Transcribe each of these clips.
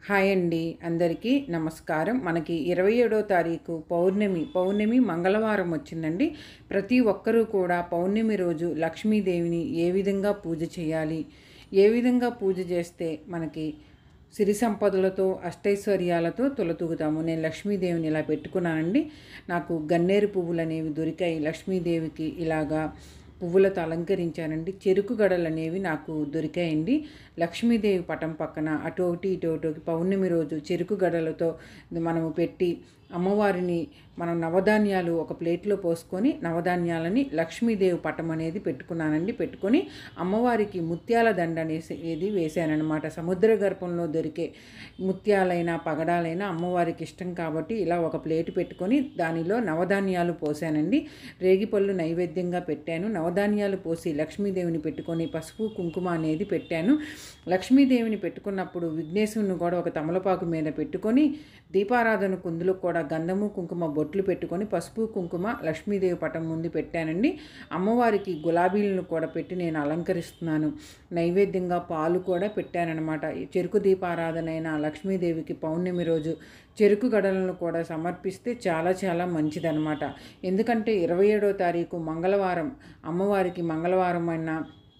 hi అండి అందరికీ నమస్కారం మనకి ఇరవై ఏడో తారీఖు పౌర్ణమి పౌర్ణమి మంగళవారం వచ్చిందండి ప్రతి ఒక్కరూ కూడా పౌర్ణమి రోజు లక్ష్మీదేవిని ఏ విధంగా పూజ చేయాలి ఏ విధంగా పూజ చేస్తే మనకి సిరి సంపదలతో అష్టైశ్వర్యాలతో తొలతూగుతాము నేను లక్ష్మీదేవిని ఇలా పెట్టుకున్నానండి నాకు గన్నేరు పువ్వులు అనేవి దొరికాయి లక్ష్మీదేవికి ఇలాగా పువ్వులతో అలంకరించానండి చెరుకు గడలు అనేవి నాకు దొరికాయండి లక్ష్మీదేవి పటం పక్కన అటు ఒకటి ఇటు ఒకటి పౌర్ణమి రోజు చెరుకు గడలతో మనము పెట్టి అమ్మవారిని మనం నవధాన్యాలు ఒక ప్లేట్లో పోసుకొని నవధాన్యాలని లక్ష్మీదేవి పటం అనేది పెట్టుకున్నానండి పెట్టుకొని అమ్మవారికి ముత్యాల దండ అనేసి ఏది వేశానన్నమాట సముద్ర గర్భంలో దొరికే ముత్యాలైన పగడాలైన అమ్మవారికి ఇష్టం కాబట్టి ఇలా ఒక ప్లేట్ పెట్టుకొని దానిలో నవధాన్యాలు పోసానండి రేగిపళ్ళు నైవేద్యంగా పెట్టాను నవధాన్యాలు పోసి లక్ష్మీదేవిని పెట్టుకొని పసుపు కుంకుమ అనేది పెట్టాను లక్ష్మీదేవిని పెట్టుకున్నప్పుడు విఘ్నేశ్వరుని కూడా ఒక తమలపాకు మీద పెట్టుకొని దీపారాధన కుందులకు కూడా గంధము కుంకుమ బొట్లు పెట్టుకొని పసుపు కుంకుమ లక్ష్మీదేవి పటం ముందు పెట్టానండి అమ్మవారికి గులాబీలను కూడా పెట్టి నేను అలంకరిస్తున్నాను నైవేద్యంగా పాలు కూడా పెట్టానన్నమాట ఈ చెరుకు దీపారాధన అయిన లక్ష్మీదేవికి పౌర్ణమి రోజు చెరుకు గడలను కూడా సమర్పిస్తే చాలా చాలా మంచిదన్నమాట ఎందుకంటే ఇరవై ఏడో తారీఖు మంగళవారం అమ్మవారికి మంగళవారం అయిన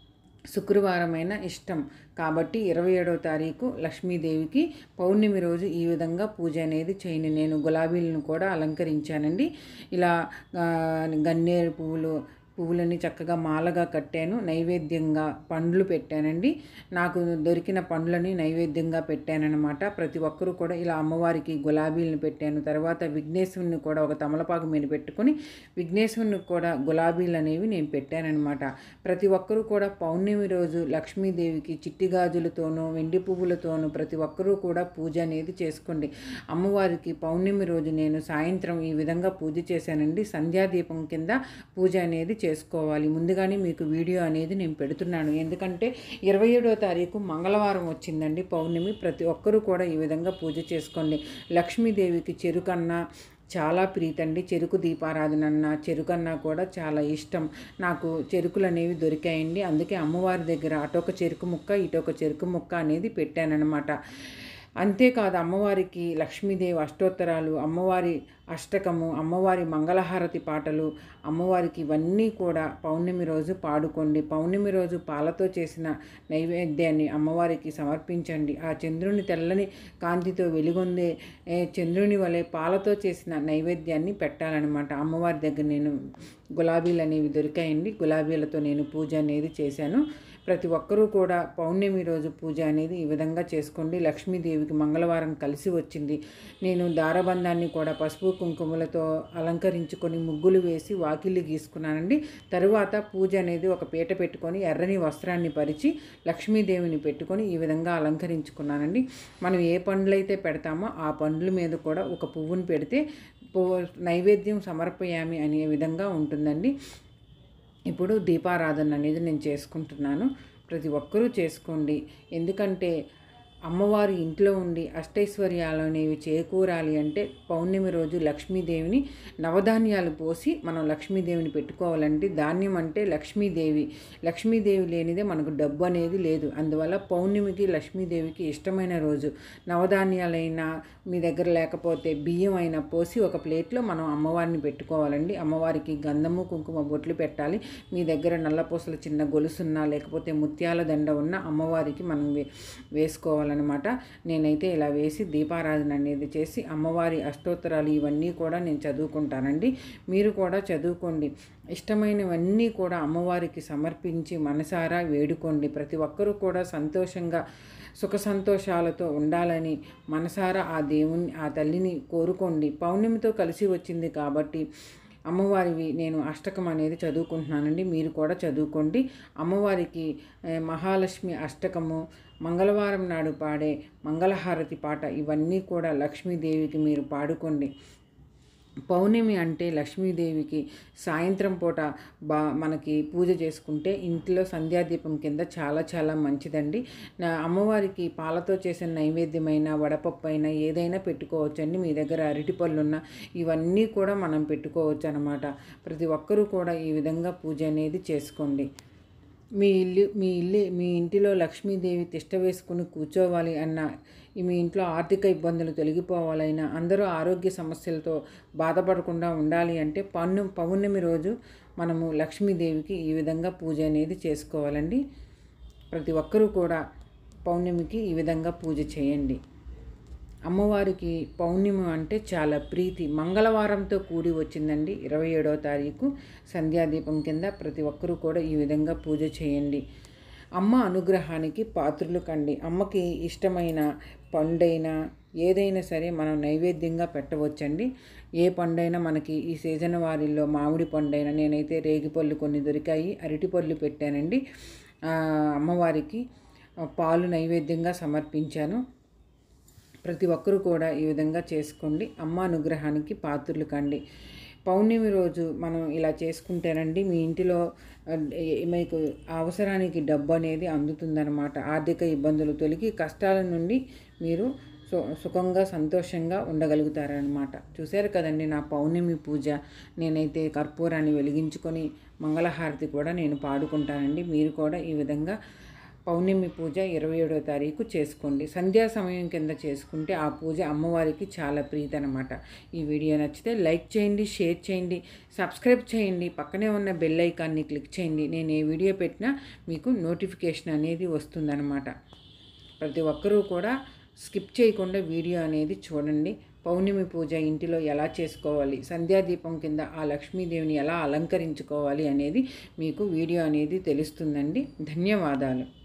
శుక్రవారమైన ఇష్టం కాబట్టి ఇరవై ఏడవ తారీఖు లక్ష్మీదేవికి పౌర్ణమి రోజు ఈ విధంగా పూజ అనేది చేయను నేను గులాబీలను కూడా అలంకరించానండి ఇలా ఆ, గన్నేరు పువ్వులు పువ్వులని చక్కగా మాలగా కట్టాను నైవేద్యంగా పండ్లు పెట్టానండి నాకు దొరికిన పండ్లని నైవేద్యంగా పెట్టానన్నమాట ప్రతి ఒక్కరూ కూడా ఇలా అమ్మవారికి గులాబీలను పెట్టాను తర్వాత విఘ్నేశ్వరుని కూడా ఒక తమలపాకు మీద పెట్టుకొని విఘ్నేశ్వరుని కూడా గులాబీలు అనేవి నేను పెట్టానన్నమాట ప్రతి ఒక్కరూ కూడా పౌర్ణమి రోజు లక్ష్మీదేవికి చిట్టి గాజులతోనూ వెండి పువ్వులతోనూ ప్రతి ఒక్కరూ కూడా పూజ అనేది చేసుకోండి అమ్మవారికి పౌర్ణమి రోజు నేను సాయంత్రం ఈ విధంగా పూజ చేశానండి సంధ్యాదీపం కింద పూజ అనేది చేసుకోవాలి ముందుగానే మీకు వీడియో అనేది నేను పెడుతున్నాను ఎందుకంటే ఇరవై ఏడో తారీఖు మంగళవారం వచ్చిందండి పౌర్ణమి ప్రతి ఒక్కరూ కూడా ఈ విధంగా పూజ చేసుకోండి లక్ష్మీదేవికి చెరుకన్నా చాలా ప్రీతండి చెరుకు దీపారాధన అన్న చెరుకన్నా కూడా చాలా ఇష్టం నాకు చెరుకులు అనేవి దొరికాయండి అందుకే అమ్మవారి దగ్గర అటొక చెరుకు ముక్క ఇటొక చెరుకు ముక్క అనేది పెట్టానన్నమాట అంతేకాదు అమ్మవారికి లక్ష్మీదేవి అష్టోత్తరాలు అమ్మవారి అష్టకము అమ్మవారి మంగళహారతి పాటలు అమ్మవారికి ఇవన్నీ కూడా పౌర్ణమి రోజు పాడుకోండి పౌర్ణమి రోజు పాలతో చేసిన నైవేద్యాన్ని అమ్మవారికి సమర్పించండి ఆ చంద్రుని తెల్లని కాంతితో వెలుగొందే ఏ, చంద్రుని వలె పాలతో చేసిన నైవేద్యాన్ని పెట్టాలన్నమాట అమ్మవారి దగ్గర నేను గులాబీలు అనేవి దొరికాయండి గులాబీలతో నేను పూజ అనేది చేశాను ప్రతి ఒక్కరూ కూడా పౌర్ణమి రోజు పూజ అనేది ఈ విధంగా చేసుకోండి లక్ష్మీదేవికి మంగళవారం కలిసి వచ్చింది నేను దారబంధాన్ని కూడా పసుపు కుంకుమలతో అలంకరించుకొని ముగ్గులు వేసి వాకిళ్ళు గీసుకున్నానండి తరువాత పూజ అనేది ఒక పీట పెట్టుకొని ఎర్రని వస్త్రాన్ని పరిచి లక్ష్మీదేవిని పెట్టుకొని ఈ విధంగా అలంకరించుకున్నానండి మనం ఏ పండ్లు అయితే పెడతామో ఆ పండ్ల మీద కూడా ఒక పువ్వుని పెడితే పువ్వు నైవేద్యం సమర్పయామి అనే విధంగా ఉంటుందండి ఇప్పుడు దీపారాధన అనేది నేను చేసుకుంటున్నాను ప్రతి ఒక్కరూ చేసుకోండి ఎందుకంటే అమ్మవారి ఇంట్లో ఉండి అష్టైశ్వర్యాలు అనేవి చేకూరాలి అంటే పౌర్ణమి రోజు లక్ష్మీదేవిని నవధాన్యాలు పోసి మనం లక్ష్మీదేవిని పెట్టుకోవాలంటే ధాన్యం అంటే లక్ష్మీదేవి లక్ష్మీదేవి లేనిదే మనకు డబ్బు అనేది లేదు అందువల్ల పౌర్ణమికి లక్ష్మీదేవికి ఇష్టమైన రోజు నవధాన్యాలైనా మీ దగ్గర లేకపోతే బియ్యం అయినా పోసి ఒక ప్లేట్లో మనం అమ్మవారిని పెట్టుకోవాలండి అమ్మవారికి గంధము కుంకుమ బొట్లు పెట్టాలి మీ దగ్గర నల్లపూసల చిన్న గొలుసున్నా లేకపోతే ముత్యాల దండ ఉన్న అమ్మవారికి మనం వే వేసుకోవాలన్నమాట నేనైతే ఇలా వేసి దీపారాధన అనేది చేసి అమ్మవారి అష్టోత్తరాలు ఇవన్నీ కూడా నేను చదువుకుంటానండి మీరు కూడా చదువుకోండి ఇష్టమైనవన్నీ కూడా అమ్మవారికి సమర్పించి మనసారా వేడుకోండి ప్రతి ఒక్కరూ కూడా సంతోషంగా సుఖ సంతోషాలతో ఉండాలని మనసారా ఆ దేవుని ఆ తల్లిని కోరుకోండి పౌర్ణమితో కలిసి వచ్చింది కాబట్టి అమ్మవారివి నేను అష్టకం అనేది చదువుకుంటున్నానండి మీరు కూడా చదువుకోండి అమ్మవారికి ఏ, మహాలక్ష్మి అష్టకము మంగళవారం నాడు పాడే మంగళహారతి పాట ఇవన్నీ కూడా లక్ష్మీదేవికి మీరు పాడుకోండి పౌర్ణమి అంటే లక్ష్మీదేవికి సాయంత్రం పూట బా మనకి పూజ చేసుకుంటే ఇంట్లో సంధ్యాదీపం కింద చాలా చాలా మంచిదండి నా అమ్మవారికి పాలతో చేసిన నైవేద్యమైన వడపప్పు అయినా ఏదైనా పెట్టుకోవచ్చండి మీ దగ్గర అరటిపళ్ళు ఉన్న ఇవన్నీ కూడా మనం పెట్టుకోవచ్చు అనమాట ప్రతి ఒక్కరూ కూడా ఈ విధంగా పూజ అనేది చేసుకోండి మీ ఇల్లు మీ ఇల్లు మీ ఇంటిలో లక్ష్మీదేవి తిష్ట వేసుకుని కూర్చోవాలి అన్న మీ ఇంట్లో ఆర్థిక ఇబ్బందులు తొలగిపోవాలైనా అందరూ ఆరోగ్య సమస్యలతో బాధపడకుండా ఉండాలి అంటే పన్ను పౌర్ణమి రోజు మనము లక్ష్మీదేవికి ఈ విధంగా పూజ అనేది చేసుకోవాలండి ప్రతి ఒక్కరూ కూడా పౌర్ణమికి ఈ విధంగా పూజ చేయండి అమ్మవారికి పౌర్ణమి అంటే చాలా ప్రీతి మంగళవారంతో కూడి వచ్చిందండి ఇరవై ఏడవ తారీఖు సంధ్యాదీపం కింద ప్రతి ఒక్కరూ కూడా ఈ విధంగా పూజ చేయండి అమ్మ అనుగ్రహానికి పాత్రులు కండి అమ్మకి ఇష్టమైన పండైనా ఏదైనా సరే మనం నైవేద్యంగా పెట్టవచ్చండి ఏ పండైనా మనకి ఈ సీజన్ వారిల్లో మామిడి పండైనా నేనైతే రేగిపళ్ళు కొన్ని దొరికాయి అరటిపళ్ళు పెట్టానండి అమ్మవారికి పాలు నైవేద్యంగా సమర్పించాను ప్రతి ఒక్కరూ కూడా ఈ విధంగా చేసుకోండి అమ్మ అనుగ్రహానికి పాత్రులు కండి పౌర్ణమి రోజు మనం ఇలా చేసుకుంటేనండి మీ ఇంటిలో మీకు అవసరానికి డబ్బు అనేది అందుతుందన్నమాట ఆర్థిక ఇబ్బందులు తొలగి కష్టాల నుండి మీరు సు సుఖంగా సంతోషంగా ఉండగలుగుతారనమాట చూశారు కదండి నా పౌర్ణమి పూజ నేనైతే కర్పూరాన్ని వెలిగించుకొని మంగళహారతి కూడా నేను పాడుకుంటానండి మీరు కూడా ఈ విధంగా పౌర్ణమి పూజ ఇరవై ఏడో తారీఖు చేసుకోండి సంధ్యా సమయం కింద చేసుకుంటే ఆ పూజ అమ్మవారికి చాలా ప్రీతి అనమాట ఈ వీడియో నచ్చితే లైక్ చేయండి షేర్ చేయండి సబ్స్క్రైబ్ చేయండి పక్కనే ఉన్న బెల్ ఐకాన్ని క్లిక్ చేయండి నేను ఏ వీడియో పెట్టినా మీకు నోటిఫికేషన్ అనేది వస్తుందన్నమాట ప్రతి ఒక్కరూ కూడా స్కిప్ చేయకుండా వీడియో అనేది చూడండి పౌర్ణమి పూజ ఇంటిలో ఎలా చేసుకోవాలి సంధ్యాదీపం కింద ఆ లక్ష్మీదేవిని ఎలా అలంకరించుకోవాలి అనేది మీకు వీడియో అనేది తెలుస్తుందండి ధన్యవాదాలు